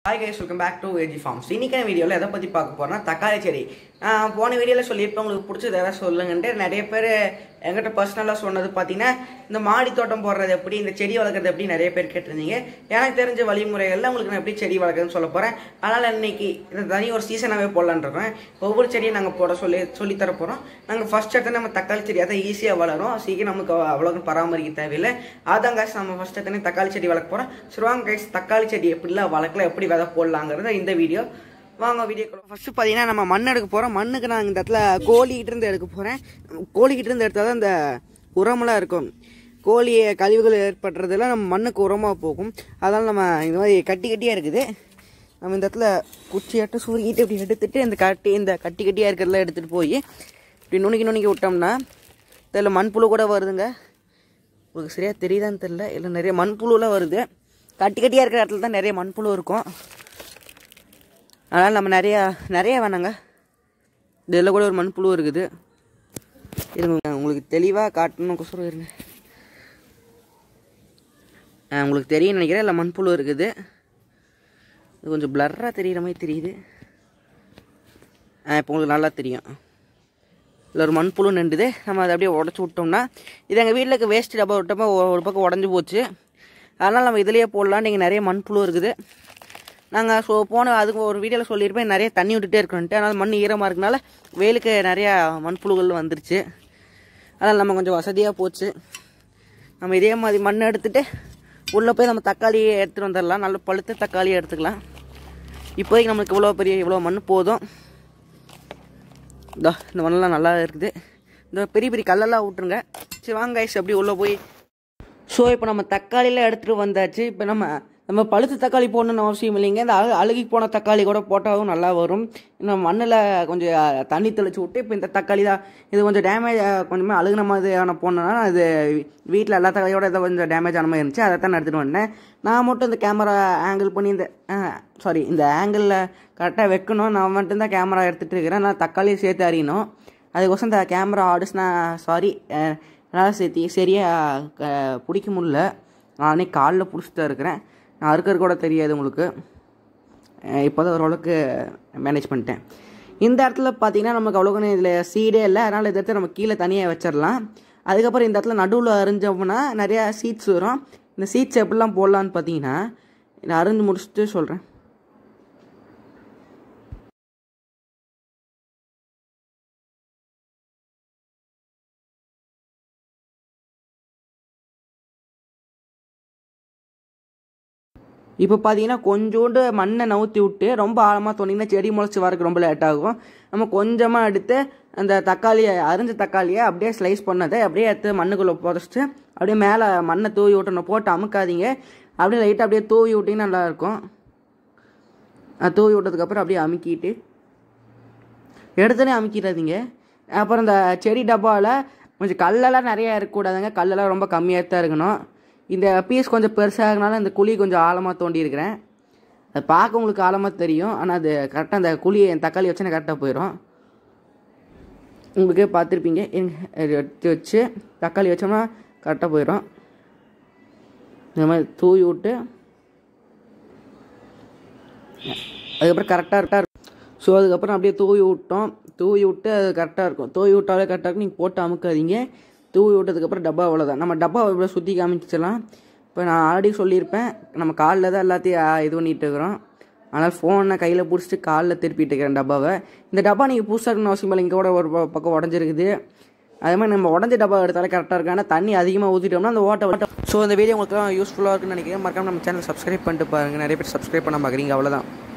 hi guys welcome back to AG farms இன்னைக்கான வீடியோவில் எதை பற்றி பார்க்க போறோம்னா தக்காளி செடி ஆஹ் போன வீடியோவில் சொல்லியிருப்பேன் உங்களுக்கு பிடிச்சது எதாவது சொல்லுங்கன்ட்டு நிறைய பேர் என்கிட்ட பர்சனலாக சொன்னது பார்த்தீங்கன்னா இந்த மாடி தோட்டம் போடுறது எப்படி இந்த செடி வளர்க்குறது எப்படி நிறைய பேர் கேட்டிருந்தீங்க எனக்கு தெரிஞ்ச வழிமுறைகளில் உங்களுக்கு நான் எப்படி செடி வளர்க்குறதுன்னு சொல்ல போகிறேன் அதனால் இன்னைக்கு இந்த தனி ஒரு சீசனாகவே போடலான்னு இருக்கேன் ஒவ்வொரு செடியும் நாங்கள் போட சொல்லி சொல்லி தர போகிறோம் நாங்கள் ஃபர்ஸ்ட் எடுத்து நம்ம தக்காளி செடி அதை ஈஸியாக வளரும் சீக்கிரம் நமக்கு அவ்வளோக்கு பராமரிக்க தேவையில்லை அதான் guys நம்ம ஃபர்ஸ்ட் எடுத்து தக்காளி செடி வளர்க்க போகிறோம் சுருவாங்க கைஸ் தக்காளி செடி எப்படிலாம் வளர்க்கல எப்படி விதை போடலாங்கிறது இந்த வீடியோ வாங்க வீடியோ ஃபர்ஸ்ட் பார்த்தீங்கன்னா நம்ம மண் எடுக்க போகிறோம் மண்ணுக்கு நான் இந்த இடத்துல கோழிகிட்ட இருந்து எடுக்க போகிறேன் கோழிகிட்ட இருந்து எடுத்தால் தான் இந்த உரமெல்லாம் இருக்கும் கோழி கழிவுகள் ஏற்படுறதுல நம்ம மண்ணுக்கு உரமாக போகும் அதனால் நம்ம இந்த மாதிரி கட்டி கட்டியாக இருக்குது நம்ம இந்த இடத்துல குச்சியாட்டம் சூரியகிட்ட இப்படி எடுத்துட்டு இந்த கட்டி இந்த கட்டி கட்டியாக இருக்கிறதெல்லாம் எடுத்துகிட்டு போய் இப்படி நுணுக்கி நுணுக்கி விட்டோம்னா இதில் மண்புழு கூட வருதுங்க உங்களுக்கு சரியாக தெரியுதான்னு தெரில இல்லை நிறைய மண்புழுலாம் வருது கட்டி கட்டியாக இருக்கிற இடத்துல தான் நிறைய மண்புழு இருக்கும் அதனால் நம்ம நிறையா நிறைய வேணாங்க இதில் கூட ஒரு மண்புழு இருக்குது இருங்க உங்களுக்கு தெளிவாக காட்டணும் கொசரம் இருங்க ஆ, உங்களுக்கு தெரியும்னு நினைக்கிறேன் இல்லை மண்புழு இருக்குது இது கொஞ்சம் பிளர்ராக தெரியுற மாதிரி தெரியுது ஆ இப்போ உங்களுக்கு நல்லா தெரியும் இல்லை ஒரு மண்புழு நின்றுது நம்ம அதை அப்படியே உடச்சி விட்டோம்னா இது எங்கள் வீட்டில் இருக்க வேஸ்ட் டப்பா விட்டப்போ ஒரு பக்கம் உடஞ்சி போச்சு அதனால் நம்ம இதுலேயே போடலாம் நீங்கள் நிறைய மண்புழு இருக்குது நாங்கள் ஸோ போன அதுக்கு ஒரு வீடியோவில் சொல்லியிருப்பேன் நிறைய தண்ணி விட்டுட்டே இருக்கணுன்ட்டு அதனால் மண் ஈரமாக இருக்கனால வெயிலுக்கு நிறையா மண்புழுகள் வந்துருச்சு அதனால் நம்ம கொஞ்சம் வசதியாக போச்சு நம்ம இதே மாதிரி மண் எடுத்துகிட்டு உள்ளே போய் நம்ம தக்காளி எடுத்துகிட்டு வந்துடலாம் நல்ல பழுத்த தக்காளியை எடுத்துக்கலாம் இப்போதைக்கு நம்மளுக்கு இவ்வளோ பெரிய இவ்வளோ மண் போதும் இதோ இந்த மண்ணெல்லாம் நல்லா இருக்குது இந்த பெரிய பெரிய கல்லெல்லாம் விட்டுருங்க சரி வாங்க guys, அப்படியே உள்ளே போய் ஸோ இப்போ நம்ம தக்காளிலாம் எடுத்துகிட்டு வந்தாச்சு இப்போ நம்ம நம்ம பழுத்த தக்காளி போடணும்னு அவசியம் இல்லைங்க இந்த அழு அழுகி போன தக்காளி கூட போட்டாலும் நல்லா வரும் இன்னும் மண்ணில் கொஞ்சம் அஹ், தண்ணி தெளிச்சு விட்டு இப்போ இந்த தக்காளி தான் இது கொஞ்சம் டேமேஜ் கொஞ்சமே அழுகுன மாதிரியான போனோன்னா அது வீட்டில் எல்லா தக்காளியோட ஏதோ கொஞ்சம் டேமேஜ் ஆன மாதிரி இருந்துச்சு அதை தான் நான் எடுத்துகிட்டு வந்தேன் நான் மட்டும் இந்த கேமரா ஆங்கிள் பண்ணி இந்த சாரி இந்த ஆங்கிளில் கரெக்டாக வைக்கணும் நான் மட்டும்தான் கேமரா எடுத்துகிட்டு இருக்கிறேன் நான் தக்காளியை சேர்த்து அறியணும் அதுக்கோசம் இந்த கேமரா ஆர்டர்ஸ் நான் சாரி என்னால் சேர்த்தி சரியாக பிடிக்க முடியல நானே காலில் பிடிச்சிட்டு தான் இருக்கிறேன் நான் அறுக்கிறது கூட தெரியாது உங்களுக்கு இப்போ தான் ஓரளவுக்கு மேனேஜ் பண்ணிட்டேன் இந்த இடத்துல பார்த்தீங்கன்னா நமக்கு அவ்வளோக்கு இதில் சீடே இல்லை அதனால் இந்த இடத்துல நம்ம கீழே தனியாக வச்சிடலாம் அதுக்கப்புறம் இந்த இடத்துல நடுவில் அரிஞ்சோம்னா நிறையா சீட்ஸ் வரும் இந்த சீட்ஸ் எப்படிலாம் போடலான்னு பார்த்தீங்கன்னா நான் அரிஞ்சு முடிச்சுட்டு சொல்கிறேன் இப்போ பார்த்தீங்கன்னா கொஞ்சோண்டு மண்ணை நவுத்தி விட்டு ரொம்ப ஆழமாக தோண்டிங்கன்னா செடி முளைச்சி வரக்கு ரொம்ப லேட் ஆகும் நம்ம கொஞ்சமாக எடுத்து அந்த தக்காளியை அரிஞ்ச தக்காளியை அப்படியே ஸ்லைஸ் பண்ணதை அப்படியே எடுத்து மண்ணுக்குள்ளே புதைச்சிட்டு அப்படியே மேலே மண்ணை தூவி விட்டணும் போட்டு அமுக்காதீங்க அப்படியே லைட்டாக அப்படியே தூவி விட்டிங்கன்னா நல்லாயிருக்கும் அது தூவி விட்டதுக்கப்புறம் அப்படியே அமுக்கிட்டு எடுத்தோடனே அமுக்கிடாதீங்க அப்புறம் இந்த செடி டப்பாவில் கொஞ்சம் கல்லெல்லாம் நிறையா இருக்கக்கூடாதுங்க கல்லெல்லாம் ரொம்ப கம்மியாக தான் இருக்கணும் இந்த பீஸ் கொஞ்சம் பெருசாகனால இந்த குழி கொஞ்சம் ஆழமாக தோண்டி இருக்கிறேன் அது பார்க்க உங்களுக்கு ஆழமாக தெரியும் ஆனால் அது கரெக்டாக அந்த குழியை என் தக்காளி வச்சுன்னா கரெக்டாக போயிடும் உங்களுக்கே பார்த்துருப்பீங்க எடுத்து வச்சு தக்காளி வச்சோம்னா கரெக்டாக போயிடும் இந்த மாதிரி தூவி விட்டு அதுக்கப்புறம் கரெக்டாக கரெக்டாக இருக்கும் ஸோ அதுக்கப்புறம் அப்படியே தூவி விட்டோம் தூவி விட்டு அது கரெக்டாக இருக்கும் தூவி விட்டாலே கரெக்டாக இருக்கும் நீங்கள் போட்டு அமுக்காதீங்க தூவி விட்டதுக்கப்புறம் டப்பா அவ்வளோதான் நம்ம டப்பா இவ்வளோ சுற்றி காமிச்சிடலாம் இப்போ நான் ஆல்ரெடி சொல்லியிருப்பேன் நம்ம காலில் தான் எல்லாத்தையும் ஆ, இது பண்ணிட்டு இருக்கிறோம் அதனால் ஃபோனை கையில் பிடிச்சிட்டு காலில் திருப்பிட்டு இருக்கிறேன் டப்பாவை இந்த டப்பா நீங்கள் புதுசாக இருக்கணும் அவசியம் இல்லை இங்கே கூட ஒரு ப- பக்கம் உடஞ்சிருக்குது அதே மாதிரி நம்ம உடஞ்ச டப்பா எடுத்தாலே கரெக்டாக இருக்கும் ஆனால் தண்ணி அதிகமாக ஊற்றிட்டோம்னா அந்த ஓட்டை ஓட்ட ஸோ இந்த வீடியோ உங்களுக்கு யூஸ்ஃபுல்லாக இருக்குன்னு நினைக்கிறேன் மறக்காம நம்ம சேனல் சப்ஸ்கிரைப் பண்ணிட்டு பாருங்கள் நிறைய பேர் சப்ஸ்கிரைப் பண்ண பார்க்குறீங்க அவ்வளோதான்